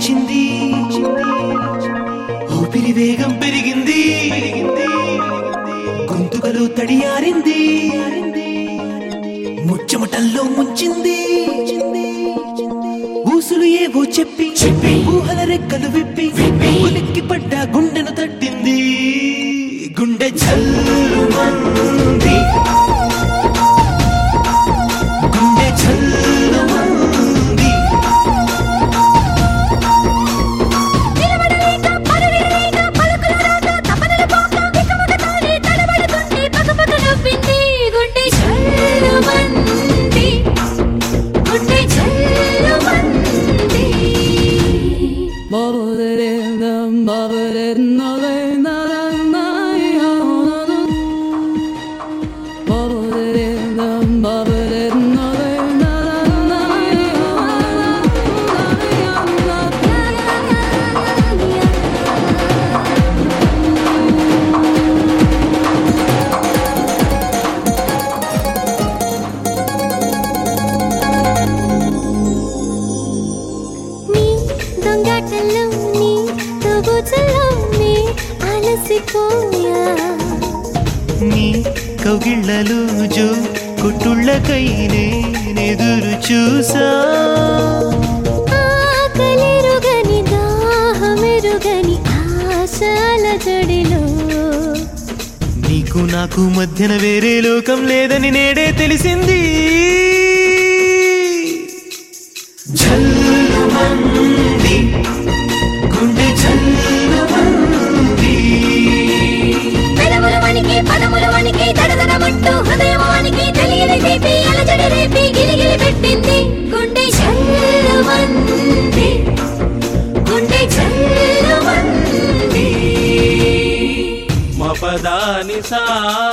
వచ్చింది ఊపిరి వేగం పెరిగింది గొంతుకలో తడియారింది ముచ్చమటల్లో ముంచింది ఊసులు ఏవో చెప్పి చెప్పి ఊహల రెక్కలు విప్పి ఉలిక్కి పడ్డ గుండెను తట్టింది గుండె చల్లుమంది గుండె చల్లుమంది నిలబడలేక పరుగెడలేక పలుకులు రాక తపనలు పోక వికమకతానే తడబడుతుంది పకపక నవ్వింది గుండె చల్లుమంది గుండె చల్లుమంది నీ దొంగాటల్లో నీ తోబుచల్లో నీ అలసిపోయా నీ కౌగిళ్ళలో జో కొట్టుళ్ళకై నేనెదురు చూసా ఆకలిరుగని దాహమెరుగని ఆశల జడిలో నీకు నాకు మధ్యన వేరే లోకం లేదని నేడే తెలిసింది జల్లుమంది గుండె జల్లుమంది పెదవుల వనికి పదముల వనికి దడదడమంటూ హృదయం వనికి తెలియని తీపి అలజడి రేపి గిలిగిలి పెట్టింది గుండె చల్లుమంది గుండె చల్లుమంది మపదాని సా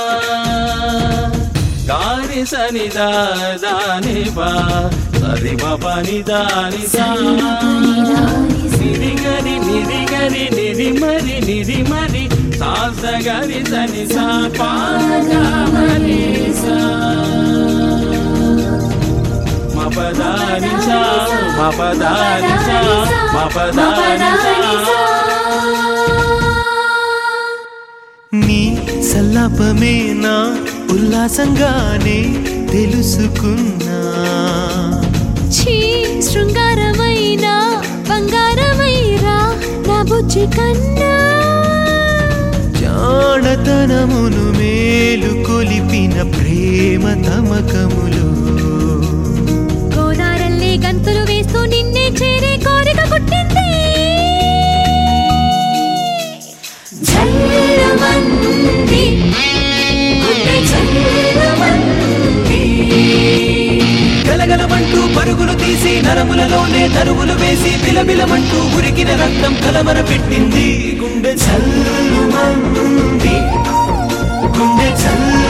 గాని సని దాని బా సరి మపని దాని సా నిరిగరి నిరిగరి నిరి మరి నిరి మరి సాస గరి సని సా పాగమని సా మపదాని సా మపదాని సా మపదాని సా నీ సల్లాపమే నా ఉల్లాసంగానే తెలుసుకున్నా ఛీ శృంగారమైన బంగారమైరా నా బుజ్జి కన్నా జాడతనమును మేలు కొలిపిన ప్రేమ తమకములు గోదారల్లే గంతులు వేస్తూ నిన్నే చేరే కోరిక పుట్టింది చల్లమంది గుండె చల్లమంది గలగలమంటూ పరుగులు తీసి నరములలోనే తరువులు వేసి బిలబిలమంటూ ఉరికిన రక్తం కలవర పెట్టింది గుండె చల్లుమంది గుండె చల్లు